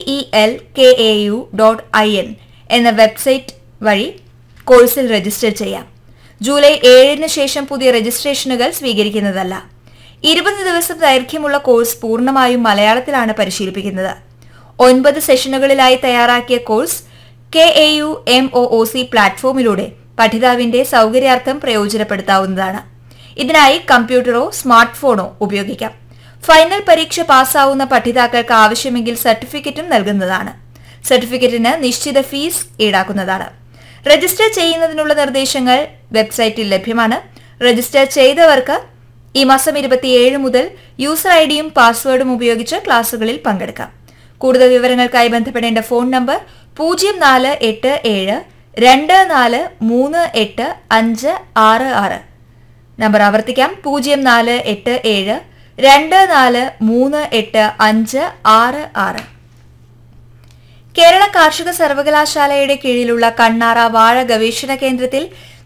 E L K A U dot I N എന്ന website വഴി കോഴ്സിൽ രജിസ്റ്റർ ചെയ്യാം ജൂലൈ ഏഴിന് ശേഷം പുതിയ രജിസ്ട്രേഷനുകൾ സ്വീകരിക്കുന്നതല്ല ഇരുപത് ദിവസം ദൈർഘ്യമുള്ള കോഴ്സ് പൂർണ്ണമായും മലയാളത്തിലാണ് പരിശീലിപ്പിക്കുന്നത് ഒൻപത് സെഷനുകളിലായി തയ്യാറാക്കിയ course K A U M O O C പ്ലാറ്റ്ഫോമിലൂടെ പഠിതാവിന്റെ സൗകര്യാർത്ഥം പ്രയോജനപ്പെടുത്താവുന്നതാണ് ഇതിനായി കമ്പ്യൂട്ടറോ സ്മാർട്ട് ഫോണോ ഉപയോഗിക്കാം ഫൈനൽ പരീക്ഷ പാസ്സാവുന്ന പഠിതാക്കൾക്ക് ആവശ്യമെങ്കിൽ സർട്ടിഫിക്കറ്റും നൽകുന്നതാണ് സർട്ടിഫിക്കറ്റിന് നിശ്ചിത ഫീസ് ഈടാക്കുന്നതാണ് രജിസ്റ്റർ ചെയ്യുന്നതിനുള്ള നിർദ്ദേശങ്ങൾ വെബ്സൈറ്റിൽ ലഭ്യമാണ് രജിസ്റ്റർ ചെയ്തവർക്ക് ഈ മാസം ഇരുപത്തിയേഴ് മുതൽ യൂസർ ഐ ഡിയും പാസ്വേഡും ഉപയോഗിച്ച് ക്ലാസുകളിൽ പങ്കെടുക്കാം കൂടുതൽ വിവരങ്ങൾക്കായി ബന്ധപ്പെടേണ്ട ഫോൺ നമ്പർ പൂജ്യം നാല് എട്ട് ഏഴ് രണ്ട് നാല് മൂന്ന് എട്ട് അഞ്ച് ആറ് ആറ് നമ്പർ ആവർത്തിക്കാം പൂജ്യം നാല് എട്ട് ഏഴ് രണ്ട് നാല് മൂന്ന് എട്ട് അഞ്ച് ആറ് ആറ് കേരള കാർഷിക സർവകലാശാലയുടെ കീഴിലുള്ള കണ്ണാറ വാഴ ഗവേഷണ കേന്ദ്രത്തിൽ